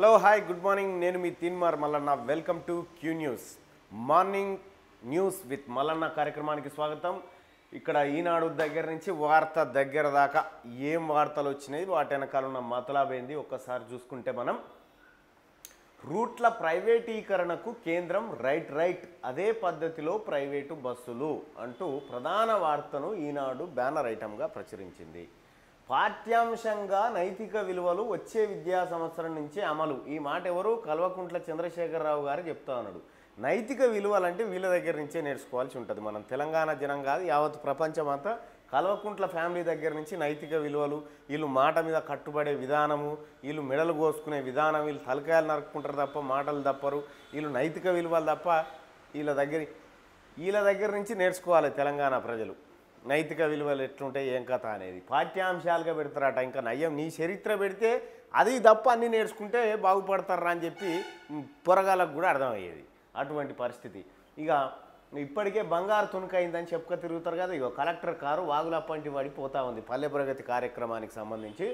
Hello hi good morning నేను మీ Teenmar Mallanna welcome to Q news morning news with Mallanna కార్యక్రమానికి స్వాగతం ఇక్కడ ఈనాడు దగ్గర నుంచి వార్త దగ్గర దాకా ఏం వార్తలు వచ్చినాయి వాటి వెనకాల ఉన్న మతలాబేంది ఒక్కసారి చూసుకుంటే మనం రూట్ల ప్రైవేటీకరణకు కేంద్రం రైట్ రైట్ అదే పద్ధతిలో ప్రైవేటు బస్సులు అంటూ ప్రధాన వార్తను ఈనాడు బ్యానర్ ఐటమ్గా ప్రచురించింది పాఠ్యాంశంగా నైతిక విలువలు వచ్చే విద్యా సంవత్సరం నుంచి అమలు ఈ మాట ఎవరు కల్వకుంట్ల చంద్రశేఖరరావు గారు చెప్తా ఉన్నాడు నైతిక విలువలు అంటే వీళ్ళ దగ్గర నుంచే నేర్చుకోవాల్సి ఉంటుంది మనం తెలంగాణ జనం కాదు యావత్ ప్రపంచం అంతా కల్వకుంట్ల ఫ్యామిలీ దగ్గర నుంచి నైతిక విలువలు వీళ్ళు మాట మీద కట్టుబడే విధానము వీళ్ళు మెడలు కోసుకునే విధానం వీళ్ళు తలకాయలు నరుక్కుంటారు తప్ప మాటలు తప్పరు వీళ్ళు నైతిక విలువలు తప్ప వీళ్ళ దగ్గర వీళ్ళ దగ్గర నుంచి నేర్చుకోవాలి తెలంగాణ ప్రజలు నైతిక విలువలు ఎట్లుంటాయి ఏం కథ అనేది పాఠ్యాంశాలుగా పెడతారట ఇంకా నయ్యం నీ చరిత్ర పెడితే అది తప్ప అన్నీ నేర్చుకుంటే బాగుపడతారా అని చెప్పి పొరగాలకు కూడా అర్థమయ్యేది అటువంటి పరిస్థితి ఇక ఇప్పటికే బంగారు తుణుకైందని చెప్పుక తిరుగుతారు కదా ఇక కలెక్టర్ కారు వాగులప్పంటి వాడి పోతా ఉంది పల్లె ప్రగతి కార్యక్రమానికి సంబంధించి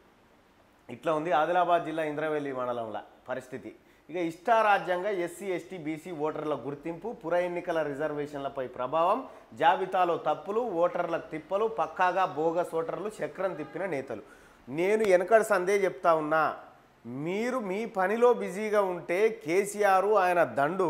ఇట్లా ఉంది ఆదిలాబాద్ జిల్లా ఇంద్రవెల్లి మండలంలో పరిస్థితి ఇక ఇష్టారాజ్యంగా ఎస్సీ ఎస్టీ బీసీ ఓటర్ల గుర్తింపు పుర ఎన్నికల రిజర్వేషన్లపై ప్రభావం జాబితాలో తప్పులు ఓటర్ల తిప్పలు పక్కాగా బోగస్ ఓటర్లు చక్రం తిప్పిన నేతలు నేను వెనకడి సందే చెప్తా ఉన్నా మీరు మీ పనిలో బిజీగా ఉంటే కేసీఆర్ ఆయన దండు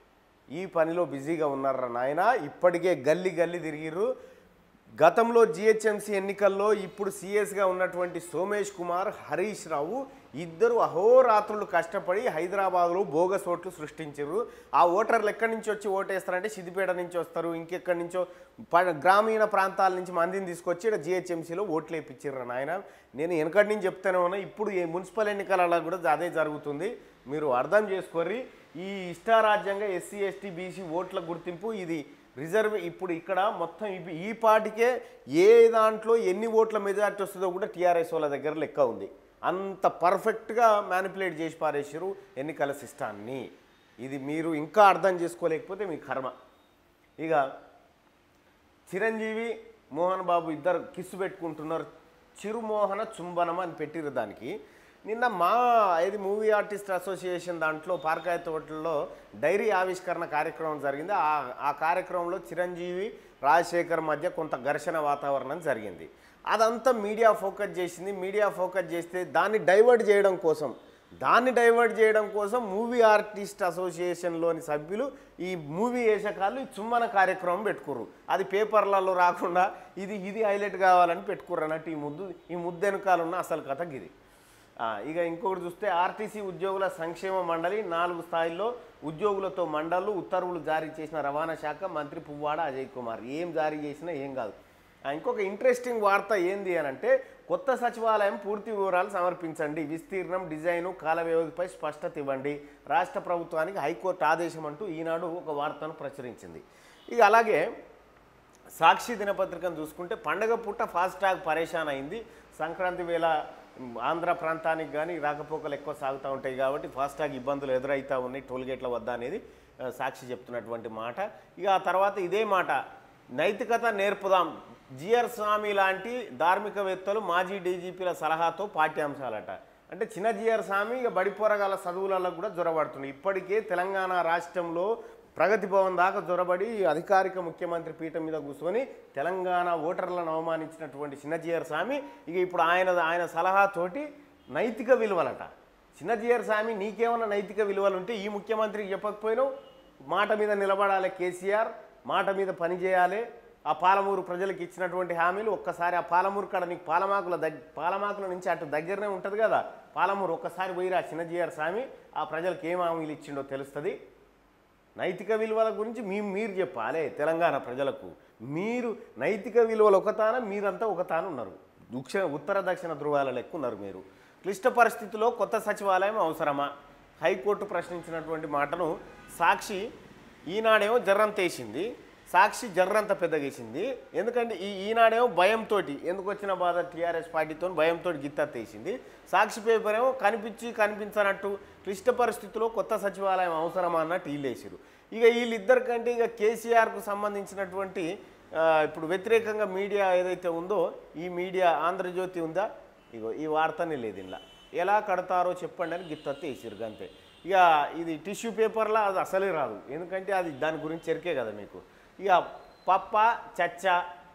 ఈ పనిలో బిజీగా ఉన్నారా నాయన ఇప్పటికే గల్లి గల్లి తిరిగిర్రు గతంలో జిహెచ్ఎంసీ ఎన్నికల్లో ఇప్పుడు సీఎస్గా ఉన్నటువంటి సోమేష్ కుమార్ హరీష్ రావు ఇద్దరు అహోరాత్రులు కష్టపడి హైదరాబాద్లో బోగస్ ఓట్లు సృష్టించారు ఆ ఓటర్లు ఎక్కడి నుంచి వచ్చి ఓటేస్తారంటే సిద్దిపేట నుంచి వస్తారు ఇంకెక్కడి నుంచో ప- గ్రామీణ ప్రాంతాల నుంచి మందిని తీసుకొచ్చి ఇక్కడ జిహెచ్ఎంసీలో ఓట్లు వేయించారు నాయన నేను వెనకటి నుంచి చెప్తానే ఉన్నా ఇప్పుడు ఈ మున్సిపల్ ఎన్నికలలో కూడా అదే జరుగుతుంది మీరు అర్థం చేసుకోర్రి ఈ ఇష్టారాజ్యంగా ఎస్సీ ఎస్టీ బీసీ ఓట్ల గుర్తింపు ఇది రిజర్వ్ ఇప్పుడు ఇక్కడ మొత్తం ఇవి- ఈ పాటికే ఏ దాంట్లో ఎన్ని ఓట్ల మెజార్టీ వస్తుందో కూడా టీఆర్ఎస్ వాళ్ళ దగ్గర లెక్క ఉంది అంత పర్ఫెక్ట్గా మ్యానిపులేట్ చేసి పారేసారు ఎన్నికల సిస్టాన్ని ఇది మీరు ఇంకా అర్థం చేసుకోలేకపోతే మీ కర్మ ఇక చిరంజీవి మోహన్ బాబు ఇద్దరు కిస్సు పెట్టుకుంటున్నారు చిరుమోహన చుంబనం అని పెట్టిరు దానికి నిన్న మా ఇది మూవీ ఆర్టిస్ట్ అసోసియేషన్ దాంట్లో పార్కాయ తోటల్లో డైరీ ఆవిష్కరణ కార్యక్రమం జరిగింది ఆ ఆ కార్యక్రమంలో చిరంజీవి రాజశేఖర్ మధ్య కొంత ఘర్షణ వాతావరణం జరిగింది అదంతా మీడియా ఫోకస్ చేసింది మీడియా ఫోకస్ చేస్తే దాన్ని డైవర్ట్ చేయడం కోసం దాన్ని డైవర్ట్ చేయడం కోసం మూవీ ఆర్టిస్ట్ అసోసియేషన్లోని సభ్యులు ఈ మూవీ వేషకాలు ఈ చుమ్మన కార్యక్రమం పెట్టుకుర్రు అది పేపర్లలో రాకుండా ఇది ఇది హైలైట్ కావాలని పెట్టుకుర్రు అన్నట్టు ఈ ముద్దు ఈ ముద్దు వెనకాల ఉన్న అసలు కథ ఇది ఆ, ఇక ఇంకొకటి చూస్తే ఆర్టీసీ ఉద్యోగుల సంక్షేమ మండలి నాలుగు స్థాయిల్లో ఉద్యోగులతో మండళ్ళు ఉత్తర్వులు జారీ చేసిన రవాణా శాఖ మంత్రి పువ్వాడ అజయ్ కుమార్ ఏం జారీ చేసినా ఏం కాదు ఆ, ఇంకొక ఇంట్రెస్టింగ్ వార్త ఏంది అని అంటే కొత్త సచివాలయం పూర్తి వివరాలు సమర్పించండి విస్తీర్ణం డిజైను కాల వ్యవధిపై స్పష్టత ఇవ్వండి రాష్ట్ర ప్రభుత్వానికి హైకోర్టు ఆదేశం అంటూ ఈనాడు ఒక వార్తను ప్రచురించింది ఇక అలాగే సాక్షి దినపత్రికను చూసుకుంటే పండగ పూట ఫాస్టాగ్ పరేషాన్ అయింది సంక్రాంతి వేళ మ్, ఆంధ్ర ప్రాంతానికి కానీ రాకపోకలు ఎక్కువ సాగుతూ ఉంటాయి కాబట్టి ఫాస్టాగ్ ఇబ్బందులు ఎదురవుతూ ఉన్నాయి టోల్గేట్ల వద్ద అనేది ఆ, సాక్షి చెప్తున్నటువంటి మాట ఇక ఆ తర్వాత ఇదే మాట నైతికత నేర్పుదాం జిఆర్ స్వామి లాంటి ధార్మికవేత్తలు మాజీ డీజీపీల సలహాతో పాఠ్యాంశాలట అంటే చిన్న జిఆర్ స్వామి ఇక బడిపోరగాల చదువులలో కూడా జ్వరబడుతున్నాయి ఇప్పటికే తెలంగాణ రాష్ట్రంలో ప్రగతి భవన్ దాకా జొరబడి అధికారిక ముఖ్యమంత్రి పీఠం మీద కూర్చొని తెలంగాణ ఓటర్లను అవమానించినటువంటి చిన్నజీఆర్ స్వామి ఇక ఇప్పుడు ఆయన ఆయన సలహాతోటి నైతిక విలువలట చిన్నజీఆర్ స్వామి నీకేమన్నా నైతిక విలువలు ఉంటే ఈ ముఖ్యమంత్రికి చెప్పకపోయినావు మాట మీద నిలబడాలి కేసీఆర్ మాట మీద పని చేయాలి ఆ పాలమూరు ప్రజలకు ఇచ్చినటువంటి హామీలు ఒక్కసారి ఆ పాలమూరు కాడ నీకు పాలమాకుల దగ్ పాలమాకుల నుంచి అటు దగ్గరనే ఉంటుంది కదా పాలమూరు ఒక్కసారి పోయిరా చిన్నజీఆర్ స్వామి ఆ ప్రజలకు ఏం హామీలు ఇచ్చిండో తెలుస్తుంది నైతిక విలువల గురించి మీ మీరు చెప్పాలి తెలంగాణ ప్రజలకు మీరు నైతిక విలువలు ఒకతాన మీరంతా ఒకతాన ఉన్నారు దక్షిణ ఉత్తర దక్షిణ ధృవాల లెక్క ఉన్నారు మీరు క్లిష్ట పరిస్థితిలో కొత్త సచివాలయం అవసరమా హైకోర్టు ప్రశ్నించినటువంటి మాటను సాక్షి ఈనాడేమో జర్రంతేసింది సాక్షి జర్రంత పెద్దగేసింది ఎందుకంటే ఈ ఈనాడేమో భయంతో ఎందుకు వచ్చిన బాధ టీఆర్ఎస్ పార్టీతో భయంతో గిత్తేసింది సాక్షి పేపర్ ఏమో కనిపించి కనిపించనట్టు క్లిష్ట పరిస్థితుల్లో కొత్త సచివాలయం అవసరమా అన్నట్టు వీళ్ళేసారు ఇక వీళ్ళిద్దరి కంటే ఇక కేసీఆర్కు సంబంధించినటువంటి ఆ, ఇప్పుడు వ్యతిరేకంగా మీడియా ఏదైతే ఉందో ఈ మీడియా ఆంధ్రజ్యోతి ఉందా ఇగో ఈ వార్తనే లేదు ఇలా ఎలా కడతారో చెప్పండి అని గిత్తత్తి వేసిరు అంతే ఇక ఇది టిష్యూ పేపర్లో అది అసలే రాదు ఎందుకంటే అది దాని గురించి ఎరికే కదా మీకు ఇక పప్ప చచ్చ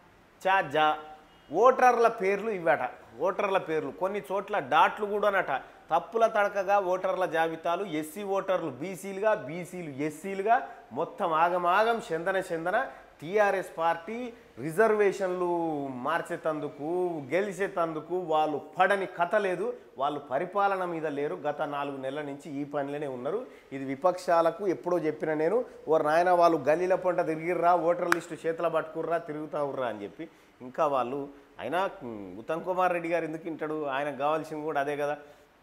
చాజ ఓటర్ల పేర్లు ఇవ్వట ఓటర్ల పేర్లు కొన్ని చోట్ల డాట్లు కూడానట తప్పుల తడకగా ఓటర్ల జాబితాలు ఎస్సీ ఓటర్లు బీసీలుగా బీసీలు ఎస్సీలుగా మొత్తం ఆగమాగం చందన చందన టీఆర్ఎస్ పార్టీ రిజర్వేషన్లు మార్చేతందుకు గెలిచేతందుకు వాళ్ళు పడని కథ లేదు వాళ్ళు పరిపాలన మీద లేరు గత నాలుగు నెలల నుంచి ఈ పనిలోనే ఉన్నారు ఇది విపక్షాలకు ఎప్పుడో చెప్పిన నేను ఓ నాయన వాళ్ళు గల్లీల పంట తిరిగిర్రా ఓటర్ లిస్టు చేతుల పట్టుకుర్రా తిరుగుతా ఉర్రా అని చెప్పి ఇంకా వాళ్ళు అయినా ఉమ్, ఉత్తమ్ కుమార్ రెడ్డి గారు ఎందుకు వింటాడు ఆయనకు కావాల్సింది కూడా అదే కదా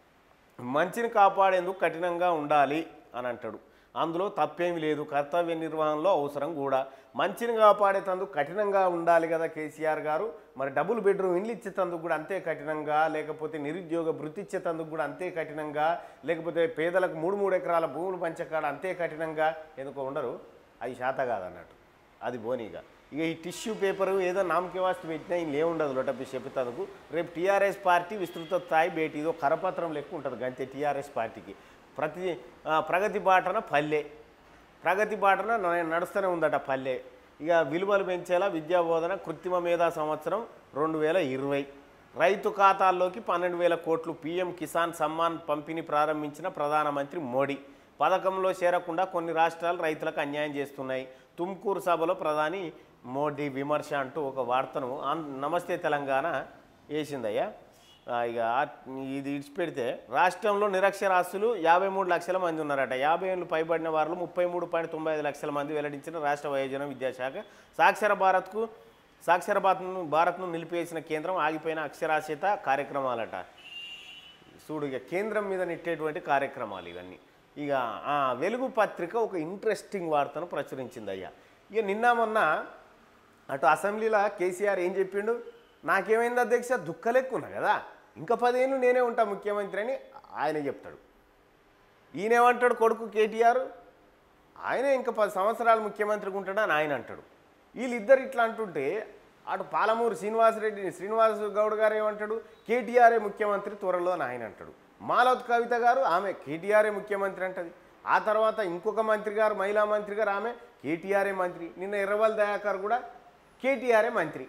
మంచిని కాపాడేందుకు కఠినంగా ఉండాలి అని అంటాడు అందులో తప్పేమీ లేదు కర్తవ్య నిర్వహణలో అవసరం కూడా మంచిని కాపాడేటందుకు కఠినంగా ఉండాలి కదా కేసీఆర్ గారు మరి డబుల్ బెడ్రూమ్ ఇండ్లు ఇచ్చేటందుకు కూడా అంతే కఠినంగా లేకపోతే నిరుద్యోగ భృతి ఇచ్చేటందుకు కూడా అంతే కఠినంగా లేకపోతే పేదలకు మూడు మూడు ఎకరాల భూములు పంచకాడ అంతే కఠినంగా ఎందుకో ఉండరు అది శాత కాదన్నట్టు అది బోనీగా ఇక ఈ టిష్యూ పేపర్ ఏదో నామకే వాస్తు పెట్టినా ఇందులో ఏముండదు లొటపి చెప్పుతందుకు రేపు టీఆర్ఎస్ పార్టీ విస్తృత స్థాయి భేటీ ఇదో కరపత్రం లెక్క ఉంటుంది గంతే టీఆర్ఎస్ పార్టీకి ప్రతి ఆ, ప్రగతి బాటన పల్లె ప్రగతి బాటన న- నడుస్తూనే ఉందట పల్లె ఇక విలువలు పెంచేలా విద్యా బోధన కృత్రిమ మేధా సంవత్సరం రెండు వేల ఇరవై రైతు ఖాతాల్లోకి పన్నెండు వేల కోట్లు పీఎం కిసాన్ సమ్మాన్ పంపిణీ ప్రారంభించిన ప్రధానమంత్రి మోడీ పథకంలో చేరకుండా కొన్ని రాష్ట్రాలు రైతులకు అన్యాయం చేస్తున్నాయి తుమ్కూరు సభలో ప్రధాని మోడీ విమర్శ అంటూ ఒక వార్తను ఆన్- నమస్తే తెలంగాణ వేసిందయ్యా ఆ, ఇక ఆ- ఇది ఇడిచిపెడితే రాష్ట్రంలో నిరక్షరాస్యులు యాభై మూడు లక్షల మంది ఉన్నారట యాభై ఏళ్ళు పైబడిన వారిలో ముప్పై మూడు పాయింట్ తొంభై ఐదు లక్షల మంది వెల్లడించిన రాష్ట్ర వయోజన విద్యాశాఖ సాక్షర భారత్కు సాక్షర భారత్ను భారత్ను నిలిపివేసిన కేంద్రం ఆగిపోయిన అక్షరాస్యత కార్యక్రమాలట చూడు ఇక కేంద్రం మీద నెట్టేటువంటి కార్యక్రమాలు ఇవన్నీ ఇక ఆ వెలుగు పత్రిక ఒక ఇంట్రెస్టింగ్ వార్తను ప్రచురించింది అయ్యా ఇక నిన్న మొన్న అటు అసెంబ్లీలో కేసీఆర్ ఏం చెప్పిండు నాకేమైంది అధ్యక్ష దుఃఖలెక్కున్నా కదా ఇంకా పదేళ్ళు నేనే ఉంటా ముఖ్యమంత్రి అని ఆయన చెప్తాడు ఈయనేమంటాడు కొడుకు కేటీఆర్ ఆయనే ఇంకా పది సంవత్సరాలు ముఖ్యమంత్రిగా ఉంటాడని ఆయన అంటాడు వీళ్ళిద్దరు ఇట్లా అంటుంటే అటు పాలమూరు శ్రీనివాసరెడ్డి శ్రీనివాస్ గౌడ్ గారు ఏమంటాడు కేటీఆర్ఏ ముఖ్యమంత్రి త్వరలో అని ఆయన అంటాడు మాలవత్ కవిత గారు ఆమె కేటీఆర్ఏ ముఖ్యమంత్రి అంటది ఆ తర్వాత ఇంకొక మంత్రి గారు మహిళా మంత్రి గారు ఆమె కేటీఆర్ఏ మంత్రి నిన్న ఎర్రవల్ దయాకర్ కూడా కేటీఆర్ఏ మంత్రి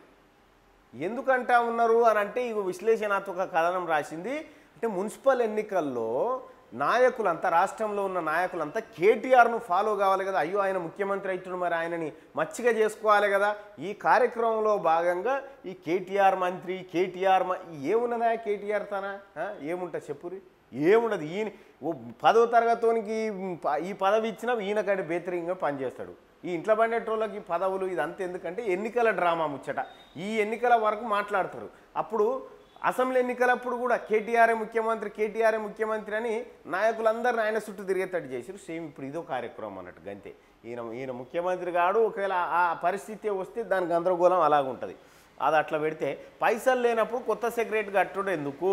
ఎందుకంటా ఉన్నారు అని అంటే ఇవి విశ్లేషణాత్మక కథనం రాసింది అంటే మున్సిపల్ ఎన్నికల్లో నాయకులంతా రాష్ట్రంలో ఉన్న నాయకులంతా కేటీఆర్ను ఫాలో కావాలి కదా అయ్యో ఆయన ముఖ్యమంత్రి అవుతున్నాడు మరి ఆయనని మచ్చిగా చేసుకోవాలి కదా ఈ కార్యక్రమంలో భాగంగా ఈ కేటీఆర్ మంత్రి కేటీఆర్ మ- ఏమున్నదా కేటీఆర్ తన ఆ? ఏముంటా చెప్పురి ఏముండదు ఈయన ఓ పదో తరగతోనికి ఈ పదవి ఇచ్చినా ఈయన కంటే బేతరింగా పనిచేస్తాడు ఈ ఇంట్లో పండేటోళ్ళకి పదవులు ఇదంతా ఎందుకంటే ఎన్నికల డ్రామా ముచ్చట ఈ ఎన్నికల వరకు మాట్లాడతారు అప్పుడు అసెంబ్లీ ఎన్నికలప్పుడు కూడా కేటీఆర్ఏ ముఖ్యమంత్రి కేటీఆర్ఏ ముఖ్యమంత్రి అని నాయకులందరిని ఆయన చుట్టూ తిరిగేటట్టు చేశారు సేమ్ ఇప్పుడు ఇదో కార్యక్రమం అన్నట్టు గంతే ఈయన ఈయన ముఖ్యమంత్రి కాడు ఒకవేళ ఆ పరిస్థితి వస్తే దాని గందరగోళం అలాగుంటుంది అది అట్లా పెడితే పైసలు లేనప్పుడు కొత్త సెక్రటరీ కట్టుడు ఎందుకు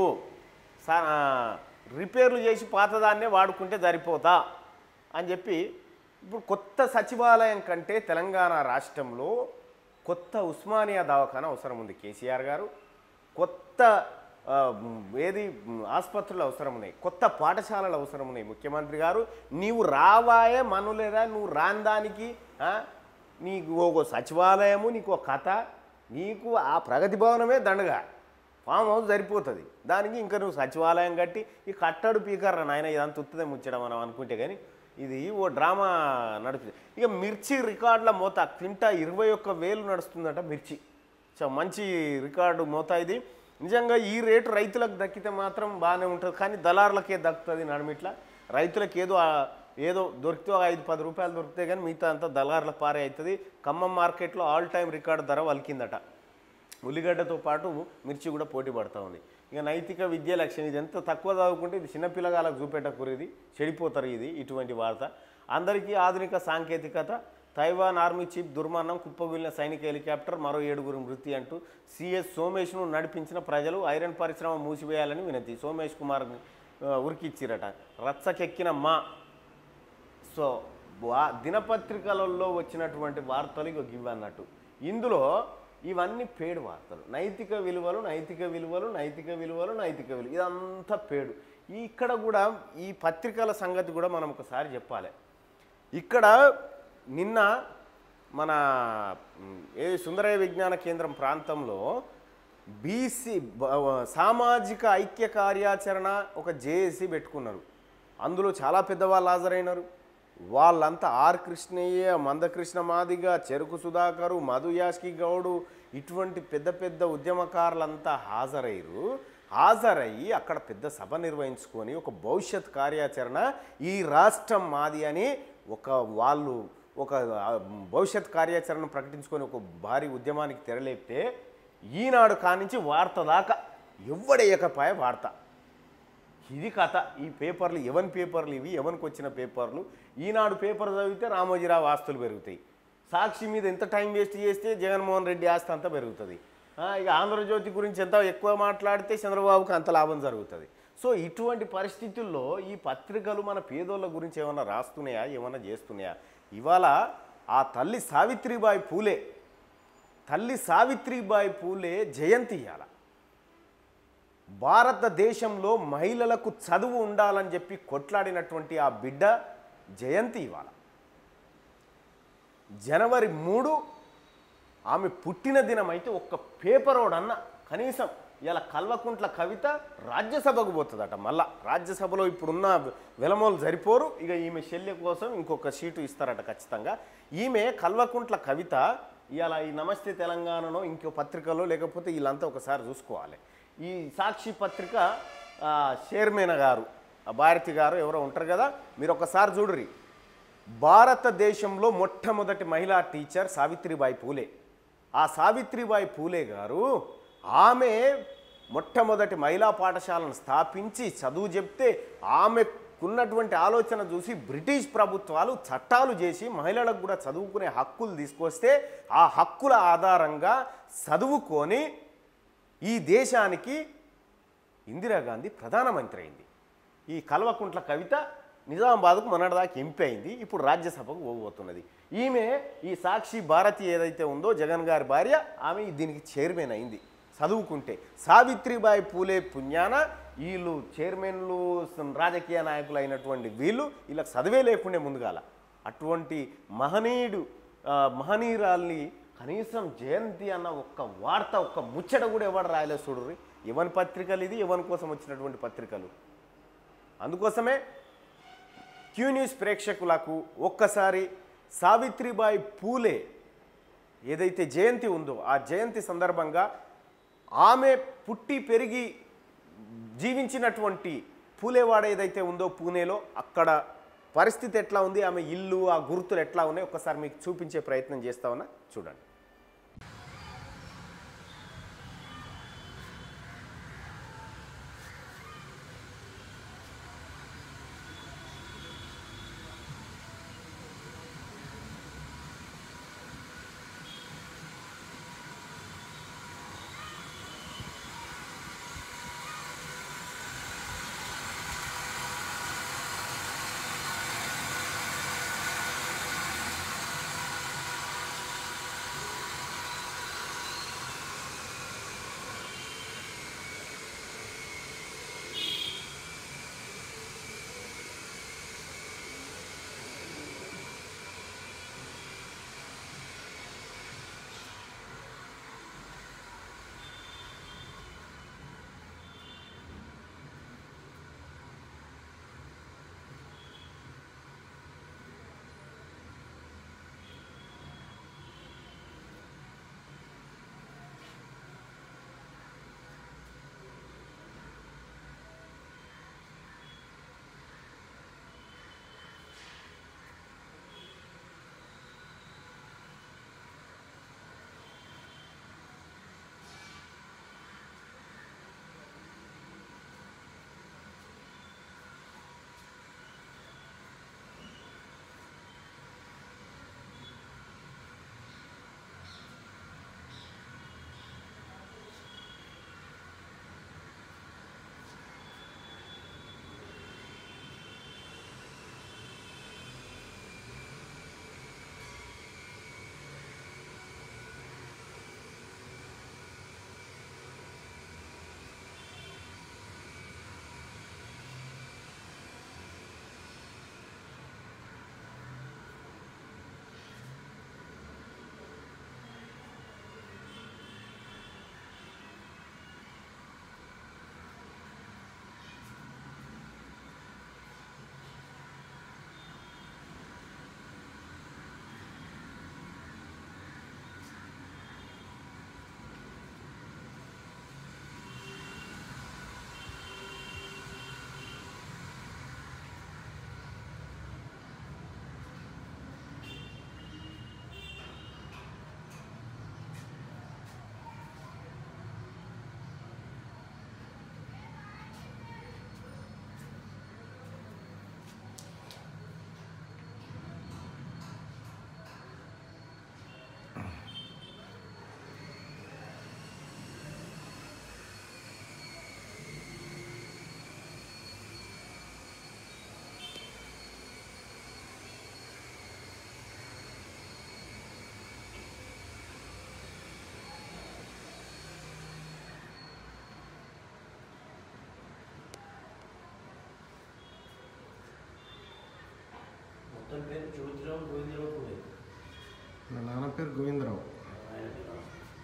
సా- ఆ, రిపేర్లు చేసి పాతదాన్నే వాడుకుంటే సరిపోతా అని చెప్పి ఇప్పుడు కొత్త సచివాలయం కంటే తెలంగాణ రాష్ట్రంలో కొత్త ఉస్మానియా దవాఖాన అవసరం ఉంది కేసీఆర్ గారు కొత్త ఆ, ఏది ఆసుపత్రులు అవసరం ఉన్నాయి కొత్త పాఠశాలలు అవసరం ఉన్నాయి ముఖ్యమంత్రి గారు నీవు రావాయే మనులేదా నువ్వు రాని దానికి ఆ, నీకు ఒక సచివాలయము నీకు ఒక కథ నీకు ఆ ప్రగతి భవనమే దండగా ఫామ్ హౌస్ సరిపోతుంది దానికి ఇంకా నువ్వు సచివాలయం కట్టి ఈ కట్టడు పీకర్ నాయన ఇదంతా ఉత్తదే ముచ్చడం మనం అనుకుంటే కానీ ఇది ఓ డ్రామా నడుపుతుంది ఇక మిర్చి రికార్డుల మోత క్వింటా ఇరవై ఒక్క వేలు నడుస్తుందట మిర్చి సో మంచి రికార్డు మోత ఇది నిజంగా ఈ రేటు రైతులకు దక్కితే మాత్రం బాగానే ఉంటుంది కానీ దళారులకే దక్కుతుంది నడుమిట్లా రైతులకు ఏదో ఆ- ఏదో దొరికితే ఒక ఐదు పది రూపాయలు దొరికితే కానీ మిగతా అంతా దళారుల పారే అవుతుంది ఖమ్మం మార్కెట్లో ఆల్ టైం రికార్డు ధర వలికిందట ఉల్లిగడ్డతో పాటు మిర్చి కూడా పోటీ పడుతూ ఉంది ఇక నైతిక విద్య లక్ష్యం ఇది ఎంత తక్కువ చదువుకుంటే ఇది చిన్నపిల్లగాలకు చూపెట్టకూరు ఇది చెడిపోతారు ఇది ఇటువంటి వార్త అందరికీ ఆధునిక సాంకేతికత తైవాన్ ఆర్మీ చీఫ్ దుర్మరణం కుప్పగూలిన సైనిక హెలికాప్టర్ మరో ఏడుగురు మృతి అంటూ సిఎస్ సోమేష్ను నడిపించిన ప్రజలు ఐరన్ పరిశ్రమ మూసివేయాలని వినతి సోమేష్ కుమార్ ఆ, ఉరికిచ్చిరట రచ్చకెక్కిన మా సో వా దినపత్రికలలో వచ్చినటువంటి వార్తలు ఇక ఇవి అన్నట్టు ఇందులో ఇవన్నీ పేడు వార్తలు నైతిక విలువలు నైతిక విలువలు నైతిక విలువలు నైతిక విలువ ఇదంతా పేడు ఈ ఇక్కడ కూడా ఈ పత్రికల సంగతి కూడా మనం ఒకసారి చెప్పాలి ఇక్కడ నిన్న మన మ్, ఏ సుందరయ్య విజ్ఞాన కేంద్రం ప్రాంతంలో బీసీ బ- సామాజిక ఐక్య కార్యాచరణ ఒక జేఏసీ పెట్టుకున్నారు అందులో చాలా పెద్దవాళ్ళు హాజరైనారు వాళ్ళంతా ఆర్ కృష్ణయ్య మందకృష్ణ మాదిగ చెరుకు సుధాకరు మధు యాష్కి గౌడు ఇటువంటి పెద్ద పెద్ద ఉద్యమకారులంతా హాజరయ్యారు హాజరయ్యి అక్కడ పెద్ద సభ నిర్వహించుకొని ఒక భవిష్యత్ కార్యాచరణ ఈ రాష్ట్రం మాది అని ఒక వాళ్ళు ఒక ఆ, భవిష్యత్ కార్యాచరణ ప్రకటించుకొని ఒక భారీ ఉద్యమానికి తెరలేపితే ఈనాడు కానించి వార్త దాకా ఎవ్వడేయకపాయ వార్త ఇది కథ ఈ పేపర్లు ఎవరి పేపర్లు ఇవి ఎవరికి వచ్చిన పేపర్లు ఈనాడు పేపర్ చదివితే రామోజీరావు ఆస్తులు పెరుగుతాయి సాక్షి మీద ఎంత టైం వేస్ట్ చేస్తే జగన్మోహన్ రెడ్డి ఆస్తి అంతా పెరుగుతుంది ఆ, ఇక ఆంధ్రజ్యోతి గురించి ఎంత ఎక్కువ మాట్లాడితే చంద్రబాబుకి అంత లాభం జరుగుతుంది సో ఇటువంటి పరిస్థితుల్లో ఈ పత్రికలు మన పేదోళ్ళ గురించి ఏమైనా రాస్తున్నాయా ఏమైనా చేస్తున్నాయా ఇవాళ ఆ తల్లి సావిత్రిబాయి పూలే తల్లి సావిత్రిబాయి పూలే జయంతి ఇవాళ భారతదేశంలో మహిళలకు చదువు ఉండాలని చెప్పి కొట్లాడినటువంటి ఆ బిడ్డ జయంతి ఇవాళ జనవరి మూడు ఆమె పుట్టిన దినం అయితే ఒక్క పేపరోడన్న కనీసం ఇలా కల్వకుంట్ల కవిత రాజ్యసభకు పోతుందట మళ్ళా రాజ్యసభలో ఇప్పుడున్న వెలమోలు సరిపోరు ఇక ఈమె శల్య కోసం ఇంకొక సీటు ఇస్తారట ఖచ్చితంగా ఈమె కల్వకుంట్ల కవిత ఇవాళ ఈ నమస్తే తెలంగాణలో ఇంకో పత్రికలో లేకపోతే వీళ్ళంతా ఒకసారి చూసుకోవాలి ఈ సాక్షి పత్రిక ఆ, చైర్మన్ గారు ఆ భారతి గారు ఎవరో ఉంటారు కదా మీరు ఒకసారి చూడుర్రి భారతదేశంలో మొట్టమొదటి మహిళా టీచర్ సావిత్రిబాయి పూలే ఆ సావిత్రిబాయి పూలే గారు ఆమె మొట్టమొదటి మహిళా పాఠశాలను స్థాపించి చదువు చెప్తే ఆమెకున్నటువంటి ఆలోచన చూసి బ్రిటిష్ ప్రభుత్వాలు చట్టాలు చేసి మహిళలకు కూడా చదువుకునే హక్కులు తీసుకొస్తే ఆ హక్కుల ఆధారంగా చదువుకొని ఈ దేశానికి ఇందిరాగాంధీ ప్రధానమంత్రి అయింది ఈ కల్వకుంట్ల కవిత నిజామాబాద్కు మొన్నటిదాకా ఎంపీ అయింది ఇప్పుడు రాజ్యసభకు పోబోతున్నది ఈమె ఈ సాక్షి భారతి ఏదైతే ఉందో జగన్ గారి భార్య ఆమె దీనికి చైర్మన్ అయింది చదువుకుంటే సావిత్రిబాయి పూలే పుణ్యాన వీళ్ళు చైర్మన్లు సమ్ రాజకీయ నాయకులు అయినటువంటి వీళ్ళు వీళ్ళకి చదివే లేకుండే ముందుగాల అటువంటి మహనీయుడు ఆ, మహనీయురాల్ని కనీసం జయంతి అన్న ఒక్క వార్త ఒక్క ముచ్చట కూడా ఎవరు రాయలేదు చూడరు ఎవరి పత్రికలు ఇది ఎవరి కోసం వచ్చినటువంటి పత్రికలు అందుకోసమే క్యూ న్యూస్ ప్రేక్షకులకు ఒక్కసారి సావిత్రిబాయి పూలే ఏదైతే జయంతి ఉందో ఆ జయంతి సందర్భంగా ఆమె పుట్టి పెరిగి జీవించినటువంటి పూలేవాడ ఏదైతే ఉందో పూణేలో అక్కడ పరిస్థితి ఎట్లా ఉంది ఆమె ఇల్లు ఆ గుర్తులు ఎట్లా ఉన్నాయి ఒక్కసారి మీకు చూపించే ప్రయత్నం చేస్తా ఉన్నా చూడండి అతని పేరు జ్యోతిరావు గోవిందరావు పూడే నా నాన్న పేరు గోవిందరావు ఆయన పేరు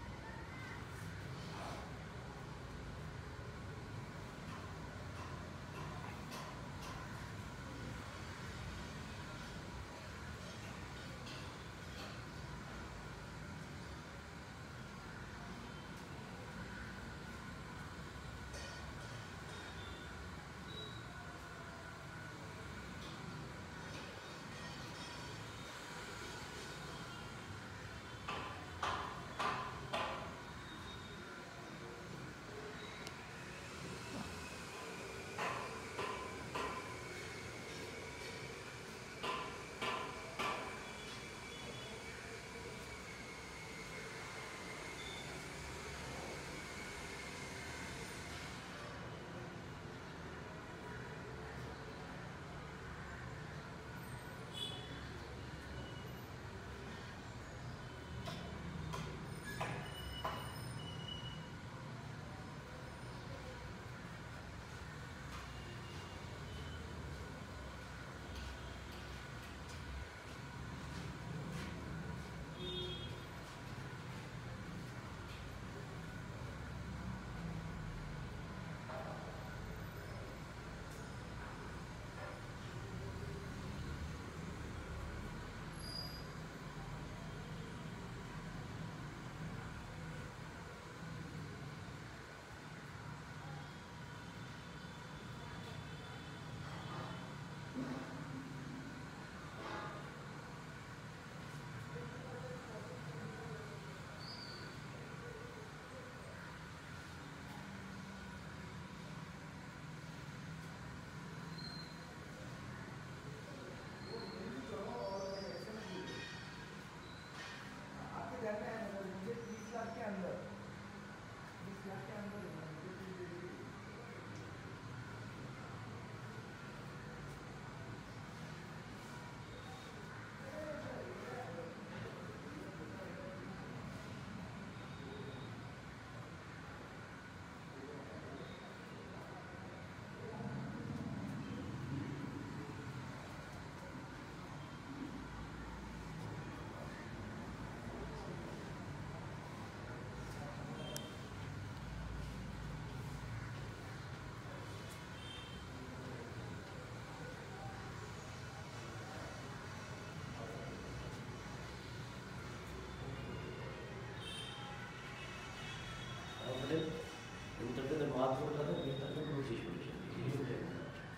అంటే ఇంత పెద్ద మార్పు కదా మీ తల్లి కూడా చేసి పెట్టింది ఏం లేదు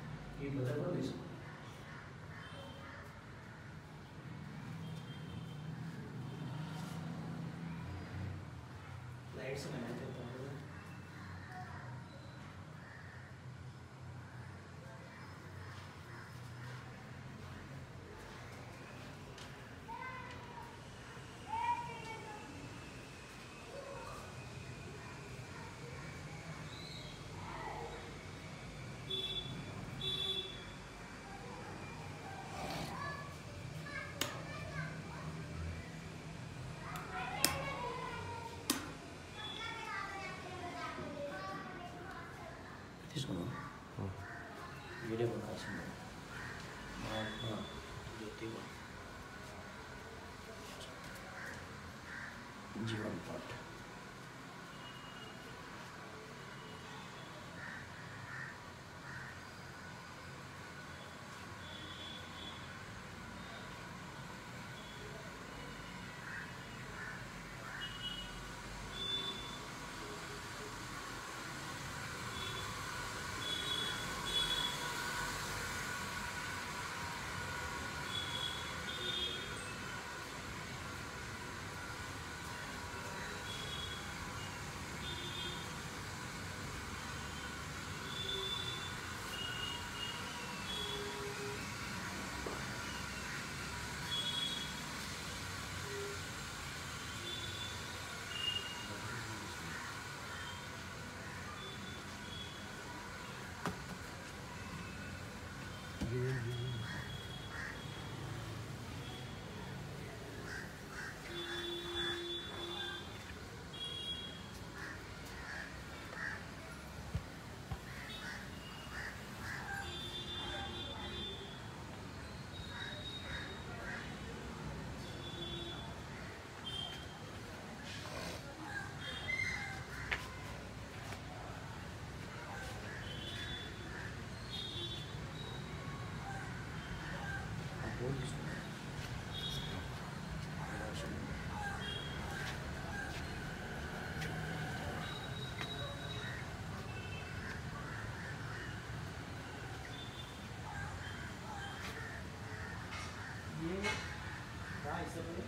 ఈ పెద్ద కూడా తీసుకో లైట్స్ ఉన్నాయి తమ్ముడు తీసుకున్నాం వీడియో కొనాల్సింది మహాత్మా జ్యోతిబా జీవన్ పాట్ చెప్పండి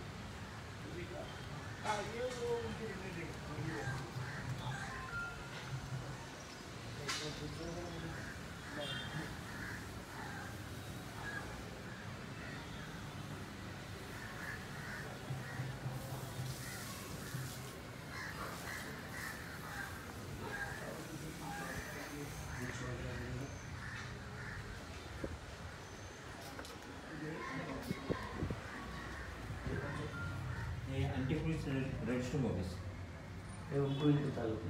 anti-police register movies. Two into తాలూకు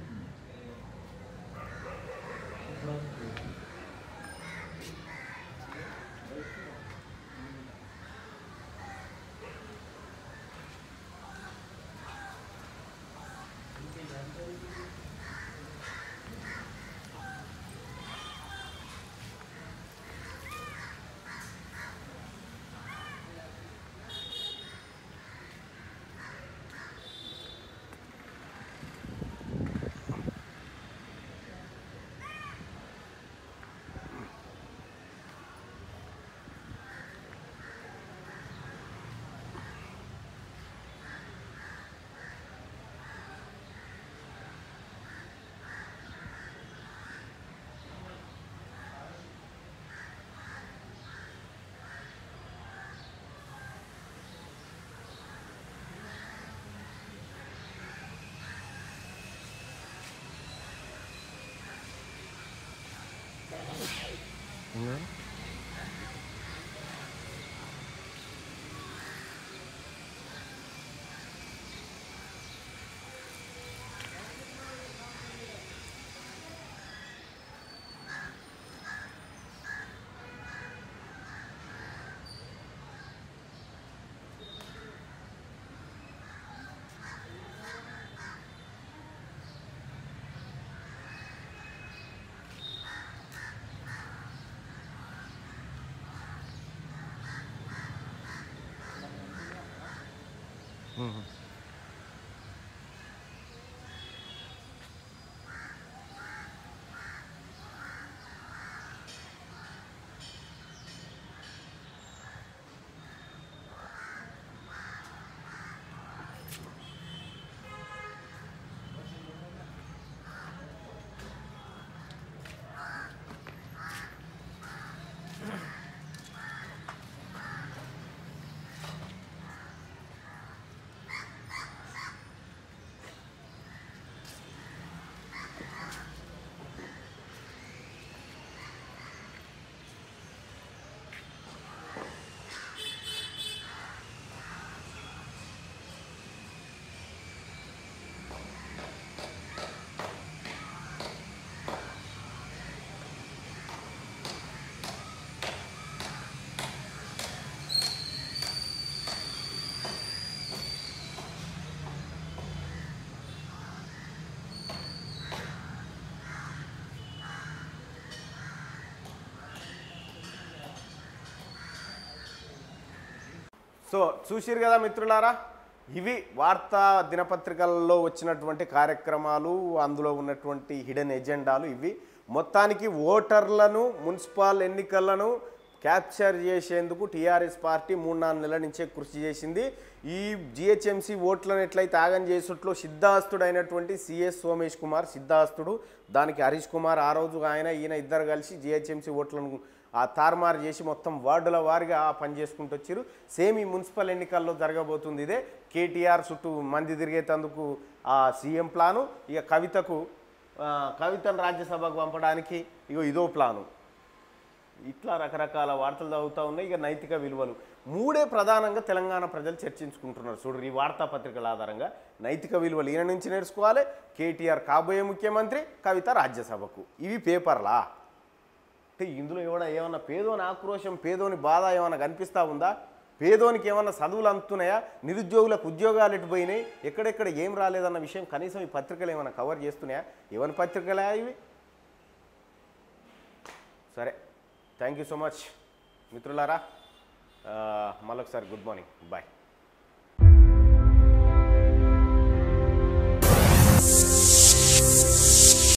సో చూసిరు కదా మిత్రులారా ఇవి వార్తా దినపత్రికల్లో వచ్చినటువంటి కార్యక్రమాలు అందులో ఉన్నటువంటి హిడెన్ ఎజెండాలు ఇవి మొత్తానికి ఓటర్లను మున్సిపల్ ఎన్నికలను క్యాప్చర్ చేసేందుకు టీఆర్ఎస్ పార్టీ మూడు నాలుగు నెలల నుంచే కృషి చేసింది ఈ జిహెచ్ఎంసీ ఓట్లను ఎట్లయితే ఆగం చేసుట్లో సిద్ధాస్తుడైనటువంటి సిఎస్ సోమేష్ కుమార్ సిద్ధాస్తుడు దానికి హరీష్ కుమార్ ఆ రోజు ఆయన ఈయన ఇద్దరు కలిసి జిహెచ్ఎంసీ ఓట్లను ఆ తారుమారు చేసి మొత్తం వార్డుల వారిగా పని చేసుకుంటూ వచ్చారు సేమ్ ఈ మున్సిపల్ ఎన్నికల్లో జరగబోతుంది ఇదే కేటీఆర్ చుట్టూ మంది తిరిగేటందుకు ఆ సీఎం ప్లాను ఇక కవితకు ఆ, కవితను రాజ్యసభకు పంపడానికి ఇగో ఇదో ప్లాను ఇట్లా రకరకాల వార్తలు చదువుతూ ఉన్నాయి ఇక నైతిక విలువలు మూడే ప్రధానంగా తెలంగాణ ప్రజలు చర్చించుకుంటున్నారు చూడు ఈ వార్తాపత్రికల ఆధారంగా నైతిక విలువలు ఈయన నుంచి నేర్చుకోవాలి కేటీఆర్ కాబోయే ముఖ్యమంత్రి కవిత రాజ్యసభకు ఇవి పేపర్లా అంటే ఇందులో ఏమైనా ఏమన్నా పేదోని ఆక్రోశం పేదోని బాధ ఏమైనా కనిపిస్తూ ఉందా పేదోనికి ఏమన్నా చదువులు అందుతున్నాయా నిరుద్యోగులకు ఉద్యోగాలు ఎటు పోయినాయి ఎక్కడెక్కడ ఏం రాలేదన్న విషయం కనీసం ఈ పత్రికలు ఏమైనా కవర్ చేస్తున్నాయా ఎవరి పత్రికలే ఇవి సరే థ్యాంక్ యూ సో మచ్ మిత్రులారా ఆ, మళ్ళొకసారి గుడ్ మార్నింగ్ బాయ్